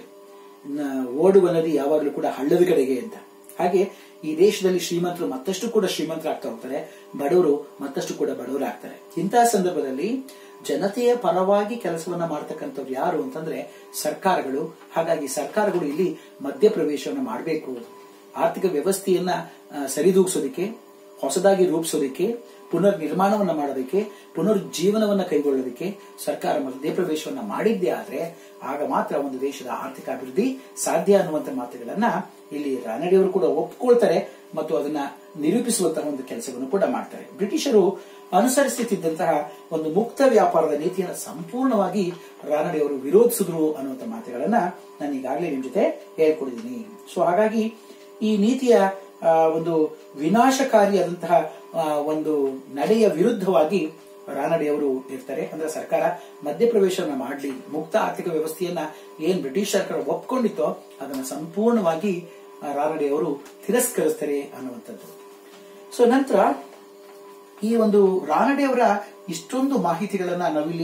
ನ- ಓಡುವ ನದಿ ಯಾವಾಗಲೂ ಕೂಡ ಹಳ್ಳದ ಕಡೆಗೆ ಅಂತ ಹಾಗೆ ಈ ದೇಶದಲ್ಲಿ ಶ್ರೀಮಂತರು ಮತ್ತಷ್ಟು ಕೂಡ ಶ್ರೀಮಂತರಾಗ್ತಾ ಹೋಗ್ತಾರೆ ಬಡವರು ಮತ್ತಷ್ಟು ಕೂಡ ಬಡವರಾಗ್ತಾರೆ ಇಂತಹ ಸಂದರ್ಭದಲ್ಲಿ ಜನತೆಯ ಪರವಾಗಿ ಕೆಲಸವನ್ನ ಮಾಡ್ತಕ್ಕಂಥವ್ರು ಯಾರು ಅಂತಂದ್ರೆ ಸರ್ಕಾರಗಳು ಹಾಗಾಗಿ ಸರ್ಕಾರಗಳು ಇಲ್ಲಿ ಮಧ್ಯಪ್ರವೇಶವನ್ನು ಮಾಡಬೇಕು ಆರ್ಥಿಕ ವ್ಯವಸ್ಥೆಯನ್ನ ಆ, ಸರಿದೂಗಿಸೋದಕ್ಕೆ ಹೊಸದಾಗಿ ರೂಪಿಸೋದಕ್ಕೆ ಪುನರ್ ನಿರ್ಮಾಣವನ್ನ ಮಾಡೋದಕ್ಕೆ ಪುನರುಜ್ಜೀವನವನ್ನ ಕೈಗೊಳ್ಳೋದಕ್ಕೆ ಸರ್ಕಾರ ಮಧ್ಯಪ್ರವೇಶವನ್ನ ಮಾಡಿದ್ದೇ ಆದ್ರೆ ಆಗ ಮಾತ್ರ ಒಂದು ದೇಶದ ಆರ್ಥಿಕ ಅಭಿವೃದ್ಧಿ ಸಾಧ್ಯ ಅನ್ನುವಂತ ಮಾತುಗಳನ್ನ ಇಲ್ಲಿ ರಾನಡೆಯವರು ಕೂಡ ಒಪ್ಕೊಳ್ತಾರೆ ಮತ್ತು ಅದನ್ನ ನಿರೂಪಿಸುವಂತಹ ಒಂದು ಕೆಲಸವನ್ನು ಕೂಡ ಮಾಡ್ತಾರೆ ಬ್ರಿಟಿಷರು ಅನುಸರಿಸುತ್ತಿದ್ದಂತಹ ಒಂದು ಮುಕ್ತ ವ್ಯಾಪಾರದ ನೀತಿಯನ್ನು ಸಂಪೂರ್ಣವಾಗಿ ರಾನಡೆಯವರು ವಿರೋಧಿಸಿದ್ರು ಅನ್ನುವಂಥ ಮಾತುಗಳನ್ನ ನಾನು ಈಗಾಗಲೇ ನಿಮ್ ಜೊತೆ ಹೇಳ್ಕೊಡಿದ್ದೀನಿ ಸೊ ಹಾಗಾಗಿ ಈ ನೀತಿಯ ಆ, ಒಂದು ವಿನಾಶಕಾರಿಯಾದಂತಹ ಆ, ಒಂದು ನಡೆಯ ವಿರುದ್ಧವಾಗಿ ರಾನಡೆಯವರು ಇರ್ತಾರೆ ಅಂದ್ರೆ ಸರ್ಕಾರ ಮಧ್ಯಪ್ರವೇಶವನ್ನ ಮಾಡಲಿ ಮುಕ್ತ ಆರ್ಥಿಕ ವ್ಯವಸ್ಥೆಯನ್ನ ಏನ್ ಬ್ರಿಟಿಷ್ ಸರ್ಕಾರ ಒಪ್ಕೊಂಡಿತ್ತೋ ಅದನ್ನ ಸಂಪೂರ್ಣವಾಗಿ ಆ, ರಾನಡೆಯವರು ತಿರಸ್ಕರಿಸ್ತಾರೆ ಅನ್ನುವಂಥದ್ದು ಸೊ ನಂತರ ಈ ಒಂದು ರಾನಡೆಯವರ ಇಷ್ಟೊಂದು ಮಾಹಿತಿಗಳನ್ನ ನಾವಿಲ್ಲಿ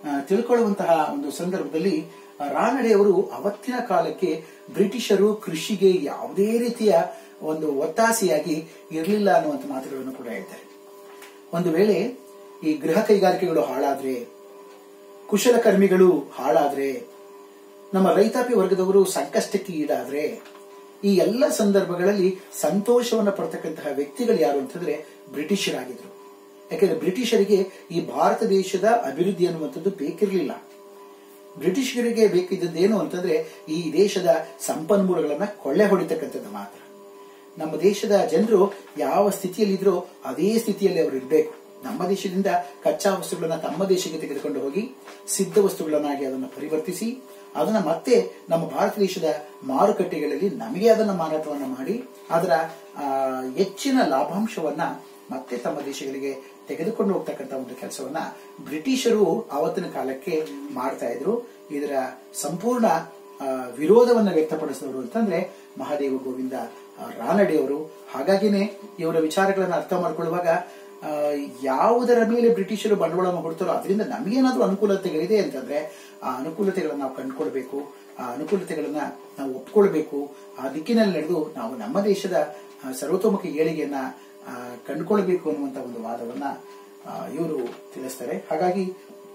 ಆ, ತಿಳ್ಕೊಳ್ಳುವಂತಹ ಒಂದು ಸಂದರ್ಭದಲ್ಲಿ ಆ, ರಾನಡೆಯವರು ಅವತ್ತಿನ ಕಾಲಕ್ಕೆ ಬ್ರಿಟಿಷರು ಕೃಷಿಗೆ ಯಾವುದೇ ರೀತಿಯ ಒಂದು ಒತ್ತಾಸೆಯಾಗಿ ಇರಲಿಲ್ಲ ಅನ್ನುವಂಥ ಮಾತುಗಳನ್ನು ಕೂಡ ಹೇಳ್ತಾರೆ ಒಂದು ವೇಳೆ ಈ ಗೃಹ ಕೈಗಾರಿಕೆಗಳು ಹಾಳಾದ್ರೆ ಕುಶಲಕರ್ಮಿಗಳು ಹಾಳಾದ್ರೆ ನಮ್ಮ ರೈತಾಪಿ ವರ್ಗದವರು ಸಂಕಷ್ಟಕ್ಕೆ ಈಡಾದ್ರೆ ಈ ಎಲ್ಲ ಸಂದರ್ಭಗಳಲ್ಲಿ ಸಂತೋಷವನ್ನು ಪಡ್ತಕ್ಕಂತಹ ವ್ಯಕ್ತಿಗಳು ಯಾರು ಅಂತಂದ್ರೆ ಬ್ರಿಟಿಷರಾಗಿದ್ರು ಯಾಕೆಂದ್ರೆ ಬ್ರಿಟಿಷರಿಗೆ ಈ ಭಾರತ ದೇಶದ ಅಭಿವೃದ್ಧಿ ಅನ್ನುವಂಥದ್ದು ಬೇಕಿರಲಿಲ್ಲ ಬ್ರಿಟಿಷರಿಗೆ ಬೇಕಿದ್ದದ್ದೇನು ಅಂತಂದ್ರೆ ಈ ದೇಶದ ಸಂಪನ್ಮೂಲಗಳನ್ನ ಕೊಳ್ಳೆ ಹೊಡಿತಕ್ಕಂಥದ್ದು ಮಾತ್ರ ನಮ್ಮ ದೇಶದ ಜನರು ಯಾವ ಸ್ಥಿತಿಯಲ್ಲಿದ್ರೋ ಅದೇ ಸ್ಥಿತಿಯಲ್ಲಿ ಅವರು ಇರಬೇಕು ನಮ್ಮ ದೇಶದಿಂದ ಕಚ್ಚಾ ವಸ್ತುಗಳನ್ನ ತಮ್ಮ ದೇಶಕ್ಕೆ ತೆಗೆದುಕೊಂಡು ಹೋಗಿ ಸಿದ್ಧ ವಸ್ತುಗಳನ್ನಾಗಿ ಅದನ್ನು ಪರಿವರ್ತಿಸಿ ಅದನ್ನ ಮತ್ತೆ ನಮ್ಮ ಭಾರತ ದೇಶದ ಮಾರುಕಟ್ಟೆಗಳಲ್ಲಿ ನಮಗೆ ಅದನ್ನ ಮಾರಾಟವನ್ನ ಮಾಡಿ ಅದರ ಆ, ಹೆಚ್ಚಿನ ಲಾಭಾಂಶವನ್ನ ಮತ್ತೆ ತಮ್ಮ ದೇಶಗಳಿಗೆ ತೆಗೆದುಕೊಂಡು ಹೋಗ್ತಕ್ಕಂಥ ಒಂದು ಕೆಲಸವನ್ನ ಬ್ರಿಟಿಷರು ಆವತ್ತಿನ ಕಾಲಕ್ಕೆ ಮಾಡ್ತಾ ಇದ್ರು ಇದರ ಸಂಪೂರ್ಣ ಆ, ವಿರೋಧವನ್ನ ವ್ಯಕ್ತಪಡಿಸಿದವರು ಅಂತಂದ್ರೆ ಮಹಾದೇವ ಗೋವಿಂದ ಆ, ರಾನಡೆಯವರು ಹಾಗಾಗಿನೇ ಇವರ ವಿಚಾರಗಳನ್ನ ಅರ್ಥ ಮಾಡ್ಕೊಳ್ಳುವಾಗ ಆ, ಯಾವುದರ ಮೇಲೆ ಬ್ರಿಟಿಷರು ಬಂಡವಾಳವನ್ನು ಹೊಡ್ತಾರೋ ಅದರಿಂದ ನಮಗೇನಾದ್ರೂ ಅನುಕೂಲತೆಗಳಿದೆ ಅಂತಂದ್ರೆ ಆ ಅನುಕೂಲತೆಗಳನ್ನ ನಾವು ಕಂಡುಕೊಳ್ಬೇಕು ಆ ಅನುಕೂಲತೆಗಳನ್ನ ನಾವು ಒಪ್ಕೊಳ್ಬೇಕು ಆ ದಿಕ್ಕಿನಲ್ಲಿ ನಡೆದು ನಾವು ನಮ್ಮ ದೇಶದ ಆ, ಸರ್ವತೋಮುಖ ಏಳಿಗೆಯನ್ನ ಆ, ಕಂಡುಕೊಳ್ಬೇಕು ಅನ್ನುವಂತ ಒಂದು ವಾದವನ್ನ ಇವರು ತಿಳಿಸ್ತಾರೆ ಹಾಗಾಗಿ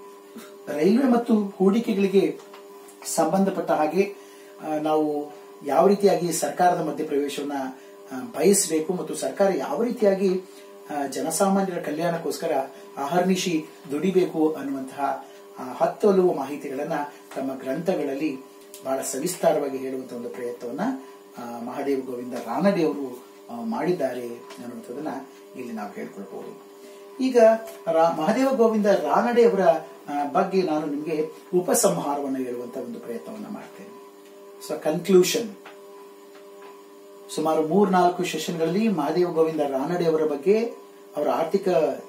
ರೈಲ್ವೆ ಮತ್ತು ಹೂಡಿಕೆಗಳಿಗೆ ಸಂಬಂಧಪಟ್ಟ ಹಾಗೆ ಆ, ನಾವು ಯಾವ ರೀತಿಯಾಗಿ ಸರ್ಕಾರದ ಮಧ್ಯಪ್ರವೇಶವನ್ನ ಆ, ಬಯಸಬೇಕು ಮತ್ತು ಸರ್ಕಾರ ಯಾವ ರೀತಿಯಾಗಿ ಆ, ಜನಸಾಮಾನ್ಯರ ಕಲ್ಯಾಣಕ್ಕೋಸ್ಕರ ಅಹರ್ನಿಶಿ ದುಡಿಬೇಕು ಅನ್ನುವಂತಹ ಆ, ಹತ್ತು ಹಲವು ಮಾಹಿತಿಗಳನ್ನ ತಮ್ಮ ಗ್ರಂಥಗಳಲ್ಲಿ ಬಹಳ ಸವಿಸ್ತಾರವಾಗಿ ಹೇಳುವಂತಹ ಒಂದು ಪ್ರಯತ್ನವನ್ನ ಆ, ಮಹಾದೇವ ಗೋವಿಂದ ರಾನಡೆ ಅವರು ಆ, ಮಾಡಿದ್ದಾರೆ ಅನ್ನುವಂಥದ್ದನ್ನ ಇಲ್ಲಿ ನಾವು ಹೇಳ್ಕೊಳ್ಬಹುದು ಈಗ ರಾ- ಮಹಾದೇವ ಗೋವಿಂದ ರಾನಡೆ ಅವರ ಆ, ಬಗ್ಗೆ ನಾನು ನಿಮಗೆ ಉಪಸಂಹಾರವನ್ನು ಹೇಳುವಂತ ಒಂದು ಪ್ರಯತ್ನವನ್ನ ಮಾಡ್ತೇನೆ ಸೊ ಕನ್ಕ್ಲೂಷನ್ ಸುಮಾರು ಮೂರ್ನಾಲ್ಕು ಸೆಷನ್ಗಳಲ್ಲಿ ಮಹಾದೇವ ಗೋವಿಂದ ರಾನಡೆ ಅವರ ಬಗ್ಗೆ ಅವರ ಆರ್ಥಿಕ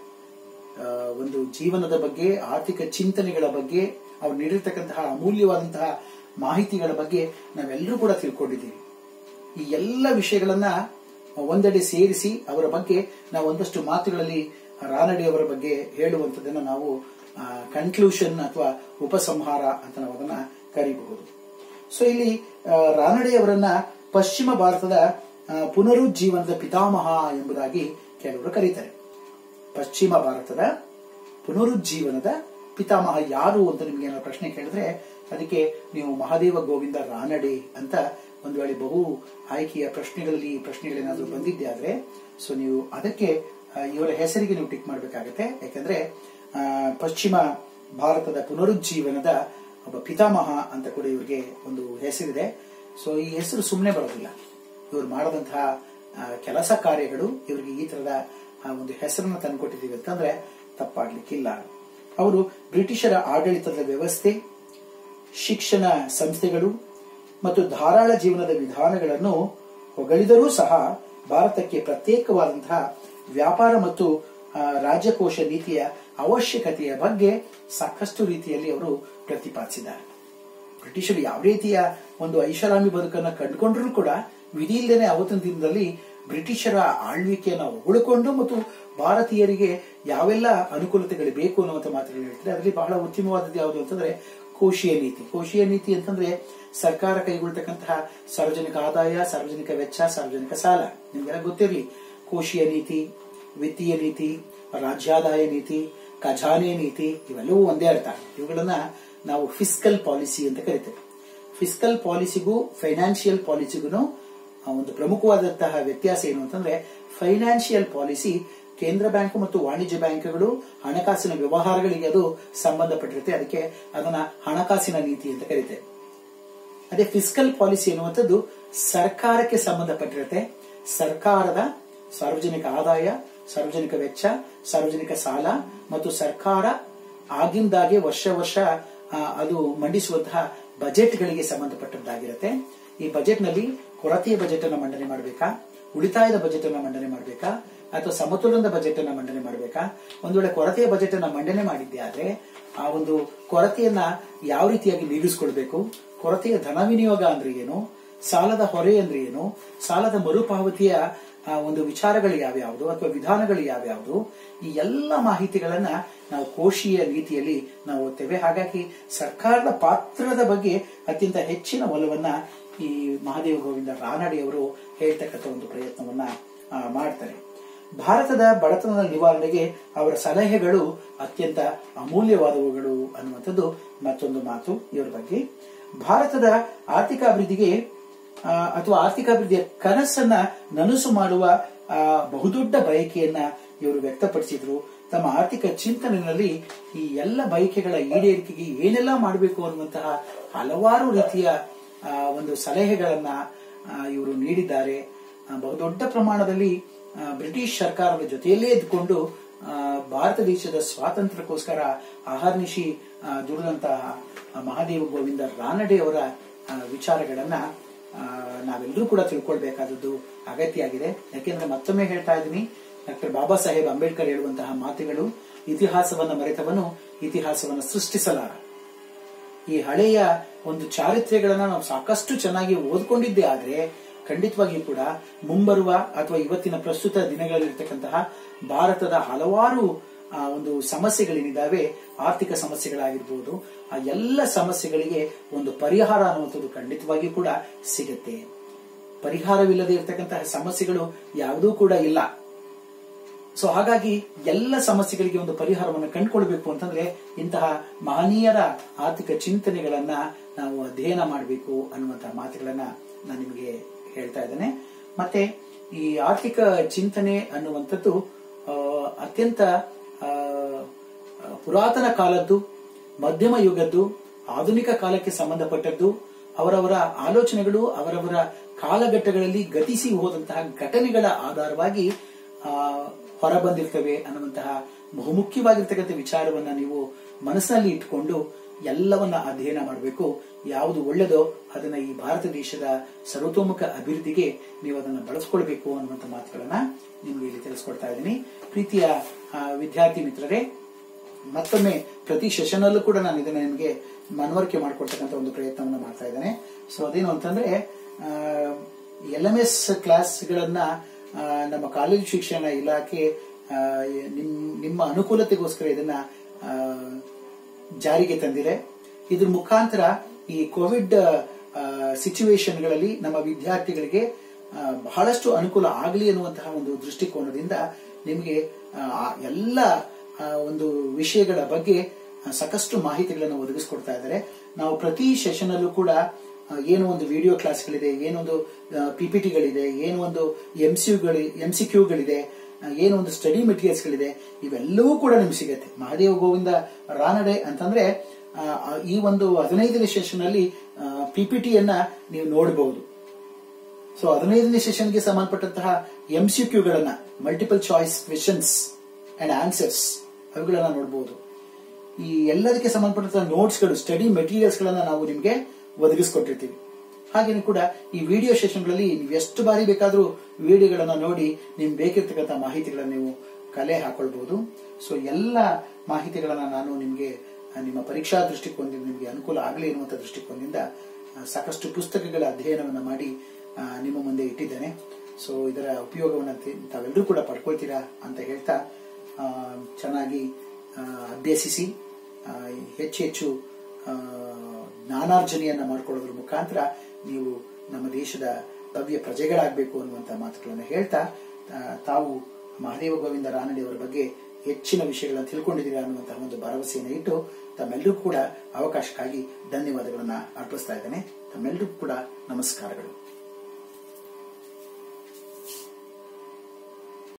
ಆ, ಒಂದು ಜೀವನದ ಬಗ್ಗೆ ಆರ್ಥಿಕ ಚಿಂತನೆಗಳ ಬಗ್ಗೆ ಅವ್ರು ನೀಡಿರ್ತಕ್ಕಂತಹ ಅಮೂಲ್ಯವಾದಂತಹ ಮಾಹಿತಿಗಳ ಬಗ್ಗೆ ನಾವೆಲ್ಲರೂ ಕೂಡ ತಿಳ್ಕೊಂಡಿದ್ದೀವಿ ಈ ಎಲ್ಲ ವಿಷಯಗಳನ್ನ ಒಂದೆಡೆ ಸೇರಿಸಿ ಅವರ ಬಗ್ಗೆ ನಾವು ಒಂದಷ್ಟು ಮಾತುಗಳಲ್ಲಿ ರಾನಡಿ ಅವರ ಬಗ್ಗೆ ಹೇಳುವಂಥದ್ದನ್ನ ನಾವು ಕನ್ಕ್ಲೂಷನ್ ಅಥವಾ ಉಪಸಂಹಾರ ಅಂತ ನಾವು ಅದನ್ನ ಕರೀಬಹುದು ಸೊ ಇಲ್ಲಿ ಆ, ರಾನಡೆ ಅವರನ್ನ ಪಶ್ಚಿಮ ಭಾರತದ ಆ, ಪುನರುಜ್ಜೀವನದ ಪಿತಾಮಹ ಎಂಬುದಾಗಿ ಕೆಲವರು ಕರೀತಾರೆ ಪಶ್ಚಿಮ ಭಾರತದ ಪುನರುಜ್ಜೀವನದ ಪಿತಾಮಹ ಯಾರು ಅಂತ ನಿಮ್ಗೆ ಏನಾದ್ರು ಪ್ರಶ್ನೆ ಕೇಳಿದ್ರೆ ಅದಕ್ಕೆ ನೀವು ಮಹಾದೇವ ಗೋವಿಂದ ರಾನಡೆ ಅಂತ ಒಂದು ವೇಳೆ ಬಹು ಆಯ್ಕೆಯ ಪ್ರಶ್ನೆಗಳಲ್ಲಿ ಈ ಪ್ರಶ್ನೆಗಳೇನಾದ್ರೂ ಬಂದಿದ್ದೆ ಆದ್ರೆ ಸೊ ನೀವು ಅದಕ್ಕೆ ಆ, ಇವರ ಹೆಸರಿಗೆ ನೀವು ಟಿಕ್ ಮಾಡಬೇಕಾಗತ್ತೆ ಯಾಕಂದ್ರೆ ಆ, ಪಶ್ಚಿಮ ಭಾರತದ ಪುನರುಜ್ಜೀವನದ ಒಬ್ಬ ಪಿತಾಮಹ ಅಂತ ಕೂಡ ಇವರಿಗೆ ಒಂದು ಹೆಸರಿದೆ ಸೊ ಈ ಹೆಸರು ಸುಮ್ಮನೆ ಬರೋದಿಲ್ಲ ಇವರು ಮಾಡದಂತಹ ಆ, ಕೆಲಸ ಕಾರ್ಯಗಳು ಇವರಿಗೆ ಈ ತರದ ಆ, ಒಂದು ಹೆಸರನ್ನು ತಂದುಕೊಟ್ಟಿದ್ದೀವಿ ಅಂತಂದ್ರೆ ತಪ್ಪಾಗ್ಲಿಕ್ಕಿಲ್ಲ ಅವರು ಬ್ರಿಟಿಷರ ಆಡಳಿತದ ವ್ಯವಸ್ಥೆ ಶಿಕ್ಷಣ ಸಂಸ್ಥೆಗಳು ಮತ್ತು ಧಾರಾಳ ಜೀವನದ ವಿಧಾನಗಳನ್ನು ಹೊಗಳಿದರೂ ಸಹ ಭಾರತಕ್ಕೆ ಪ್ರತ್ಯೇಕವಾದಂತಹ ವ್ಯಾಪಾರ ಮತ್ತು ಆ, ರಾಜ್ಯಕೋಶ ನೀತಿಯ ಅವಶ್ಯಕತೆಯ ಬಗ್ಗೆ ಸಾಕಷ್ಟು ರೀತಿಯಲ್ಲಿ ಅವರು ಪ್ರತಿಪಾದಿಸಿದ್ದಾರೆ ಬ್ರಿಟಿಷರು ಯಾವ ರೀತಿಯ ಒಂದು ಐಷಾರಾಮಿ ಬದುಕನ್ನು ಕಂಡುಕೊಂಡ್ರೂ ಕೂಡ ವಿಧಿ ಇಲ್ಲದೆ ಅವತ್ತಿನ ದಿನದಲ್ಲಿ ಬ್ರಿಟಿಷರ ಆಳ್ವಿಕೆಯನ್ನು ಹೊಗಳಿಕೊಂಡು ಮತ್ತು ಭಾರತೀಯರಿಗೆ ಯಾವೆಲ್ಲ ಅನುಕೂಲತೆಗಳು ಬೇಕು ಅನ್ನುವಂಥ ಮಾತುಗಳು ಹೇಳ್ತಾರೆ ಅದರಲ್ಲಿ ಬಹಳ ಉತ್ತಮವಾದದ್ದು ಯಾವುದು ಅಂತಂದ್ರೆ ಕೋಶೀಯ ನೀತಿ ಕೋಶೀಯ ನೀತಿ ಅಂತಂದ್ರೆ ಸರ್ಕಾರ ಕೈಗೊಳ್ತಕ್ಕಂತಹ ಸಾರ್ವಜನಿಕ ಆದಾಯ ಸಾರ್ವಜನಿಕ ವೆಚ್ಚ ಸಾರ್ವಜನಿಕ ಸಾಲ ನಿಮ್ಗೆಲ್ಲ ಗೊತ್ತಿರಲಿ ಕೋಶೀಯ ನೀತಿ ವಿತ್ತೀಯ ನೀತಿ ರಾಜ್ಯಾದಾಯ ನೀತಿ ಖಜಾನೆ ನೀತಿ ಇವೆಲ್ಲವೂ ಒಂದೇ ಅರ್ಥ ಇವುಗಳನ್ನ ನಾವು ಫಿಸ್ಕಲ್ ಪಾಲಿಸಿ ಅಂತ ಕರಿತೇವೆ ಫಿಸ್ಕಲ್ ಪಾಲಿಸಿಗೂ ಫೈನಾನ್ಷಿಯಲ್ ಪಾಲಿಸಿಗೂ ಒಂದು ಪ್ರಮುಖವಾದಂತಹ ವ್ಯತ್ಯಾಸ ಏನು ಅಂತಂದ್ರೆ ಫೈನಾನ್ಷಿಯಲ್ ಪಾಲಿಸಿ ಕೇಂದ್ರ ಬ್ಯಾಂಕ್ ಮತ್ತು ವಾಣಿಜ್ಯ ಬ್ಯಾಂಕ್ಗಳು ಹಣಕಾಸಿನ ವ್ಯವಹಾರಗಳಿಗೆ ಅದು ಸಂಬಂಧಪಟ್ಟಿರುತ್ತೆ ಅದಕ್ಕೆ ಅದನ್ನ ಹಣಕಾಸಿನ ನೀತಿ ಅಂತ ಕರಿತೇವೆ ಅದೇ ಫಿಸ್ಕಲ್ ಪಾಲಿಸಿ ಎನ್ನುವಂಥದ್ದು ಸರ್ಕಾರಕ್ಕೆ ಸಂಬಂಧಪಟ್ಟಿರುತ್ತೆ ಸರ್ಕಾರದ ಸಾರ್ವಜನಿಕ ಆದಾಯ ಸಾರ್ವಜನಿಕ ವೆಚ್ಚ ಸಾರ್ವಜನಿಕ ಸಾಲ ಮತ್ತು ಸರ್ಕಾರ ಆಗಿಂದಾಗೆ ವರ್ಷ ವರ್ಷ ಆ, ಅದು ಮಂಡಿಸುವಂತಹ ಬಜೆಟ್ಗಳಿಗೆ ಸಂಬಂಧಪಟ್ಟದ್ದಾಗಿರುತ್ತೆ ಈ ಬಜೆಟ್ನಲ್ಲಿ ಕೊರತೆಯ ಬಜೆಟ್ ಅನ್ನು ಮಂಡನೆ ಮಾಡಬೇಕಾ ಉಳಿತಾಯದ ಬಜೆಟ್ ಅನ್ನು ಮಂಡನೆ ಮಾಡಬೇಕಾ ಅಥವಾ ಸಮತೋಲನದ ಬಜೆಟ್ ಅನ್ನು ಮಂಡನೆ ಮಾಡಬೇಕಾ ಒಂದು ವೇಳೆ ಕೊರತೆಯ ಬಜೆಟ್ ಅನ್ನು ಮಂಡನೆ ಮಾಡಿದ್ದೆ ಆದ್ರೆ ಆ ಒಂದು ಕೊರತೆಯನ್ನ ಯಾವ ರೀತಿಯಾಗಿ ನೀಗಿಸ್ಕೊಳ್ಬೇಕು ಕೊರತೆಯ ಧನ ವಿನಿಯೋಗ ಅಂದ್ರೆ ಏನು ಸಾಲದ ಹೊರೆ ಅಂದ್ರೆ ಏನು ಸಾಲದ ಮರುಪಾವತಿಯ ಆ, ಒಂದು ವಿಚಾರಗಳು ಯಾವ್ಯಾವುದು ಅಥವಾ ವಿಧಾನಗಳು ಯಾವ್ಯಾವುದು ಈ ಎಲ್ಲ ಮಾಹಿತಿಗಳನ್ನ ನಾವು ಕೋಶೀಯ ರೀತಿಯಲ್ಲಿ ನಾವು ಓದ್ತೇವೆ ಹಾಗಾಗಿ ಸರ್ಕಾರದ ಪಾತ್ರದ ಬಗ್ಗೆ ಅತ್ಯಂತ ಹೆಚ್ಚಿನ ಒಲವನ್ನ ಈ ಮಹಾದೇವ ಗೋವಿಂದ ರಾನಡೆಯವರು ಹೇಳ್ತಕ್ಕಂಥ ಒಂದು ಪ್ರಯತ್ನವನ್ನ ಆ, ಮಾಡ್ತಾರೆ ಭಾರತದ ಬಡತನದ ನಿವಾರಣೆಗೆ ಅವರ ಸಲಹೆಗಳು ಅತ್ಯಂತ ಅಮೂಲ್ಯವಾದವುಗಳು ಅನ್ನುವಂಥದ್ದು ಮತ್ತೊಂದು ಮಾತು ಇವರ ಬಗ್ಗೆ ಭಾರತದ ಆರ್ಥಿಕ ಅಭಿವೃದ್ಧಿಗೆ ಆ, ಅಥವಾ ಆರ್ಥಿಕ ಅಭಿವೃದ್ಧಿಯ ಕನಸನ್ನ ನನಸು ಮಾಡುವ ಆ, ಬಹುದೊಡ್ಡ ಬಯಕೆಯನ್ನ ಇವರು ವ್ಯಕ್ತಪಡಿಸಿದ್ರು ತಮ್ಮ ಆರ್ಥಿಕ ಚಿಂತನೆಯಲ್ಲಿ ಈ ಎಲ್ಲ ಬಯಕೆಗಳ ಈಡೇರಿಕೆಗೆ ಏನೆಲ್ಲ ಮಾಡಬೇಕು ಅನ್ನುವಂತಹ ಹಲವಾರು ರೀತಿಯ ಆ, ಒಂದು ಸಲಹೆಗಳನ್ನ ಆ, ಇವರು ನೀಡಿದ್ದಾರೆ ಆ, ಬಹುದೊಡ್ಡ ಪ್ರಮಾಣದಲ್ಲಿ ಆ, ಬ್ರಿಟಿಷ್ ಸರ್ಕಾರದ ಜೊತೆಯಲ್ಲೇ ಇದ್ದುಕೊಂಡು ಆ, ಭಾರತ ದೇಶದ ಸ್ವಾತಂತ್ರ್ಯಕ್ಕೋಸ್ಕರ ಅಹರ್ನಿಶಿ ಆ, ದುಡಿದಂತಹ ಆ, ಮಹಾದೇವ ಗೋವಿಂದ ರಾನಡೆ ಅವರ ಆ, ವಿಚಾರಗಳನ್ನ ಆ, ನಾವೆಲ್ಲರೂ ಕೂಡ ತಿಳ್ಕೊಳ್ಬೇಕಾದದ್ದು ಅಗತ್ಯ ಆಗಿದೆ ಯಾಕೆಂದ್ರೆ ಮತ್ತೊಮ್ಮೆ ಹೇಳ್ತಾ ಇದ್ದೀನಿ ಡಾಕ್ಟರ್ ಬಾಬಾ ಸಾಹೇಬ್ ಅಂಬೇಡ್ಕರ್ ಹೇಳುವಂತಹ ಮಾತುಗಳು ಇತಿಹಾಸವನ್ನ ಮರೆತವನು ಇತಿಹಾಸವನ್ನ ಸೃಷ್ಟಿಸಲಾರ ಈ ಹಳೆಯ ಒಂದು ಚಾರಿತ್ರ್ಯಗಳನ್ನ ನಾವು ಸಾಕಷ್ಟು ಚೆನ್ನಾಗಿ ಓದ್ಕೊಂಡಿದ್ದೇ ಆದ್ರೆ ಖಂಡಿತವಾಗಿಯೂ ಕೂಡ ಮುಂಬರುವ ಅಥವಾ ಇವತ್ತಿನ ಪ್ರಸ್ತುತ ದಿನಗಳಲ್ಲಿರ್ತಕ್ಕಂತಹ ಭಾರತದ ಹಲವಾರು ಆ, ಒಂದು ಸಮಸ್ಯೆಗಳೇನಿದ್ದಾವೆ ಆರ್ಥಿಕ ಸಮಸ್ಯೆಗಳಾಗಿರ್ಬೋದು ಆ ಎಲ್ಲ ಸಮಸ್ಯೆಗಳಿಗೆ ಒಂದು ಪರಿಹಾರ ಅನ್ನುವಂಥದ್ದು ಖಂಡಿತವಾಗಿಯೂ ಕೂಡ ಸಿಗುತ್ತೆ ಪರಿಹಾರವಿಲ್ಲದೆ ಇರತಕ್ಕಂತಹ ಸಮಸ್ಯೆಗಳು ಯಾವುದೂ ಕೂಡ ಇಲ್ಲ ಸೊ ಹಾಗಾಗಿ ಎಲ್ಲ ಸಮಸ್ಯೆಗಳಿಗೆ ಒಂದು ಪರಿಹಾರವನ್ನು ಕಂಡುಕೊಳ್ಬೇಕು ಅಂತಂದ್ರೆ ಇಂತಹ ಮಹನೀಯರ ಆರ್ಥಿಕ ಚಿಂತನೆಗಳನ್ನ ನಾವು ಅಧ್ಯಯನ ಮಾಡಬೇಕು ಅನ್ನುವಂತಹ ಮಾತುಗಳನ್ನ ನಾನು ನಿಮಗೆ ಹೇಳ್ತಾ ಇದ್ದೇನೆ ಮತ್ತೆ ಈ ಆರ್ಥಿಕ ಚಿಂತನೆ ಅನ್ನುವಂಥದ್ದು ಆ, ಅತ್ಯಂತ ಆ, ಪುರಾತನ ಕಾಲದ್ದು ಮಧ್ಯಮ ಯುಗದ್ದು ಆಧುನಿಕ ಕಾಲಕ್ಕೆ ಸಂಬಂಧಪಟ್ಟದ್ದು ಅವರವರ ಆಲೋಚನೆಗಳು ಅವರವರ ಕಾಲಘಟ್ಟಗಳಲ್ಲಿ ಗತಿಸಿ ಹೋದಂತಹ ಘಟನೆಗಳ ಆಧಾರವಾಗಿ ಆ, ಹೊರಬಂದಿರ್ತವೆ ಅನ್ನುವಂತಹ ಬಹುಮುಖ್ಯವಾಗಿರ್ತಕ್ಕಂಥ ವಿಚಾರವನ್ನ ನೀವು ಮನಸ್ಸಿನಲ್ಲಿ ಇಟ್ಕೊಂಡು ಎಲ್ಲವನ್ನ ಅಧ್ಯಯನ ಮಾಡಬೇಕು ಯಾವುದು ಒಳ್ಳೆಯದೋ ಅದನ್ನ ಈ ಭಾರತ ದೇಶದ ಸರ್ವತೋಮುಖ ಅಭಿವೃದ್ಧಿಗೆ ನೀವು ಅದನ್ನ ಬಳಸ್ಕೊಳ್ಬೇಕು ಅನ್ನುವಂಥ ಮಾತುಗಳನ್ನ ನಿಮ್ಗೆ ಇಲ್ಲಿ ತಿಳಿಸ್ಕೊಡ್ತಾ ಇದ್ದೀನಿ ಪ್ರೀತಿಯ ಆ, ವಿದ್ಯಾರ್ಥಿ ಮಿತ್ರರೇ ಮತ್ತೊಮ್ಮೆ ಪ್ರತಿ ಸೆಷನ್ ಅಲ್ಲೂ ಕೂಡ ನಾನು ಇದನ್ನ ನಿಮಗೆ ಮನವರಿಕೆ ಮಾಡಿಕೊಡ್ತಕ್ಕಂಥ ಒಂದು ಪ್ರಯತ್ನವನ್ನು ಮಾಡ್ತಾ ಇದ್ದೇನೆ ಸೊ ಅದೇನು ಅಂತಂದ್ರೆ ಎಲ್ ಎಂ ಎಸ್ ಕ್ಲಾಸ್ಗಳನ್ನ ಆ, ನಮ್ಮ ಕಾಲೇಜು ಶಿಕ್ಷಣ ಇಲಾಖೆ ಆ, ನಿಮ್ ನಿಮ್ಮ ಅನುಕೂಲತೆಗೋಸ್ಕರ ಇದನ್ನ ಆ, ಜಾರಿಗೆ ತಂದಿದೆ ಇದ್ರ ಮುಖಾಂತರ ಈ ಕೋವಿಡ್ ಸಿಚುವೇಶನ್ಗಳಲ್ಲಿ ನಮ್ಮ ವಿದ್ಯಾರ್ಥಿಗಳಿಗೆ ಆ, ಬಹಳಷ್ಟು ಅನುಕೂಲ ಆಗಲಿ ಅನ್ನುವಂತಹ ಒಂದು ದೃಷ್ಟಿಕೋನದಿಂದ ನಿಮಗೆ ಆ, ಎಲ್ಲ ಆ, ಒಂದು ವಿಷಯಗಳ ಬಗ್ಗೆ ಆ, ಸಾಕಷ್ಟು ಮಾಹಿತಿಗಳನ್ನು ಒದಗಿಸ್ಕೊಡ್ತಾ ಇದ್ದಾರೆ ನಾವು ಪ್ರತಿ ಸೆಷನ್ ಅಲ್ಲೂ ಕೂಡ ಆ, ಏನು ಒಂದು ವಿಡಿಯೋ ಕ್ಲಾಸ್ಗಳಿದೆ ಏನೊಂದು ಪಿಪಿಟಿಗಳಿದೆ ಏನು ಒಂದು ಎಂ ಸಿಯುಗಳಿ ಎಂ ಸಿ ಕ್ಯೂಗಳಿದೆ ಏನು ಒಂದು ಸ್ಟಡಿ ಮೆಟೀರಿಯಲ್ಸ್ಗಳಿದೆ ಇವೆಲ್ಲವೂ ಕೂಡ ನಿಮ್ಗೆ ಸಿಗುತ್ತೆ ಮಹಾದೇವ ಗೋವಿಂದ ರಾನಡೆ ಅಂತಂದ್ರೆ ಆ, ಆ, ಈ ಒಂದು ಹದಿನೈದನೇ ಸೆಷನ್ ಅಲ್ಲಿ ಪಿಪಿಟಿಯನ್ನ ನೀವು ನೋಡಬಹುದು ಸೊ ಹದಿನೈದನೇ ಸೆಷನ್ಗೆ ಸಂಬಂಧಪಟ್ಟಂತಹ ಎಂ ಸಿ ಕ್ಯೂಗಳನ್ನ multiple choice questions and answers ಅವುಗಳನ್ನ ನೋಡಬಹುದು ಈ ಎಲ್ಲದಕ್ಕೆ ಸಂಬಂಧಪಟ್ಟಂತಹ ನೋಟ್ಸ್ಗಳು ಸ್ಟಡಿ ಮೆಟೀರಿಯಲ್ಸ್ಗಳನ್ನ ನಾವು ನಿಮಗೆ ಒದಗಿಸ್ಕೊಟ್ಟಿರ್ತೀವಿ ಹಾಗೇನೆ ಕೂಡ ಈ ವಿಡಿಯೋ ಸೆಷನ್ಗಳಲ್ಲಿ ನೀವು ಎಷ್ಟು ಬಾರಿ ಬೇಕಾದರೂ ವಿಡಿಯೋಗಳನ್ನ ನೋಡಿ ನಿಮ್ಗೆ ಬೇಕಿರ್ತಕ್ಕಂಥ ಮಾಹಿತಿಗಳನ್ನ ನೀವು ಕಲೆ ಹಾಕೊಳ್ಬಹುದು ಸೊ ಎಲ್ಲ ಮಾಹಿತಿಗಳನ್ನ ನಾನು ನಿಮಗೆ ನಿಮ್ಮ ಪರೀಕ್ಷಾ ದೃಷ್ಟಿಕೋನದಿಂದ ನಿಮಗೆ ಅನುಕೂಲ ಆಗಲಿ ಎನ್ನುವಂಥ ದೃಷ್ಟಿಕೋನದಿಂದ ಆ, ಸಾಕಷ್ಟು ಪುಸ್ತಕಗಳ ಅಧ್ಯಯನವನ್ನು ಮಾಡಿ ಆ, ನಿಮ್ಮ ಮುಂದೆ ಇಟ್ಟಿದ್ದೇನೆ ಸೊ ಇದರ ಉಪಯೋಗವನ್ನು ತಿ- ತಾವೆಲ್ಲರೂ ಕೂಡ ಪಡ್ಕೊಳ್ತೀರಾ ಅಂತ ಹೇಳ್ತಾ ಆ, ಚೆನ್ನಾಗಿ ಆ, ಅಭ್ಯಸಿಸಿ ಆ, ಹೆಚ್ಚು ಹೆಚ್ಚು ಆ, ಜ್ಞಾನಾರ್ಜನೆಯನ್ನ ಮಾಡಿಕೊಳ್ಳೋದ್ರ ಮುಖಾಂತರ ನೀವು ನಮ್ಮ ದೇಶದ ಭವ್ಯ ಪ್ರಜೆಗಳಾಗಬೇಕು ಅನ್ನುವಂಥ ಮಾತುಗಳನ್ನು ಹೇಳ್ತಾ ಆ, ತಾವು ಮಹಾದೇವ ಗೋವಿಂದ ರಾನಡೆ ಅವರ ಬಗ್ಗೆ ಹೆಚ್ಚಿನ ವಿಷಯಗಳನ್ನು ತಿಳ್ಕೊಂಡಿದ್ದೀರಾ ಅನ್ನುವಂತಹ ಒಂದು ಭರವಸೆಯನ್ನು ಇಟ್ಟು ತಮ್ಮೆಲ್ಲರಿಗೂ ಕೂಡ ಅವಕಾಶಕ್ಕಾಗಿ ಧನ್ಯವಾದಗಳನ್ನ ಅರ್ಪಿಸ್ತಾ ಇದ್ದೇನೆ ತಮ್ಮೆಲ್ಲರಿಗೂ ಕೂಡ ನಮಸ್ಕಾರಗಳು